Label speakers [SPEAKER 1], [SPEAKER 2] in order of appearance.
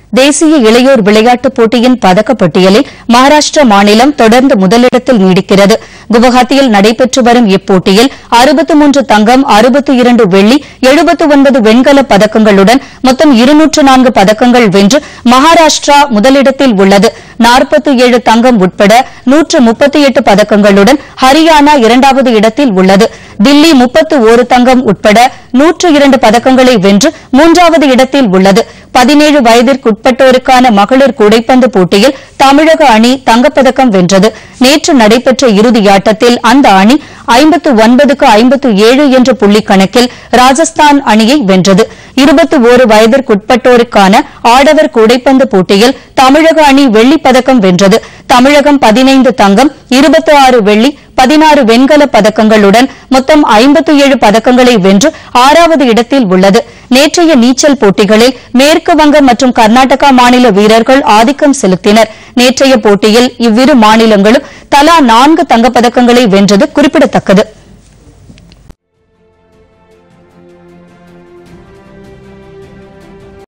[SPEAKER 1] தேசிய இளையோர் விளையாட்டுப் போட்டியின் பதக்கப் பட்டியலில் மகாராஷ்டிரா மாநிலம் தொடர்ந்து முதலிடத்தில் நீடிக்கிறது குவஹாத்தியில் நடைபெற்று வரும் இப்போட்டியில் அறுபத்து மூன்று தங்கம் அறுபத்து இரண்டு வெள்ளி எழுபத்து ஒன்பது வெண்கலப் பதக்கங்களுடன் மொத்தம் இருநூற்று நான்கு பதக்கங்கள் வென்று மகாராஷ்டிரா முதலிடத்தில் உள்ளது நாற்பத்தி ஏழு தங்கம் உட்பட நூற்று முப்பத்தி எட்டு பதக்கங்களுடன் ஹரியானா இரண்டாவது இடத்தில் உள்ளது தில்லி முப்பத்து ஒரு தங்கம் உட்பட நூற்று இரண்டு பதக்கங்களை வென்று மூன்றாவது இடத்தில் உள்ளது பதினேழு வயதிற்குட்பட்டோருக்கான மகளிர் கூடைப்பந்து போட்டியில் தமிழக அணி தங்கப்பதக்கம் வென்றது நேற்று நடைபெற்ற இறுதியாட்டத்தில் அந்த அணி ஐம்பத்து ஒன்பதுக்கு ஐம்பத்து ஏழு என்ற புள்ளி கணக்கில் ராஜஸ்தான் அணியை வென்றது இருபத்தி ஓரு வயதிற்குட்பட்டோருக்கான ஆடவர் கூடைப்பந்து போட்டியில் தமிழக அணி வெள்ளிப் பதக்கம் வென்றது தமிழகம் பதினைந்து தங்கம் இருபத்தி ஆறு வெள்ளி பதினாறு வெண்கலப் பதக்கங்களுடன் மொத்தம் ஐம்பத்து ஏழு பதக்கங்களை வென்று ஆறாவது இடத்தில் உள்ளது நேற்றைய நீச்சல் போட்டிகளில் மேற்கு வங்கம் மற்றும் கர்நாடகா மாநில வீரர்கள் ஆதிக்கம் செலுத்தினர் நேற்றைய போட்டியில் இவ்விரு மாநிலங்களும் தலா நான்கு தங்கப்பதக்கங்களை வென்றது குறிப்பிடத்தக்கது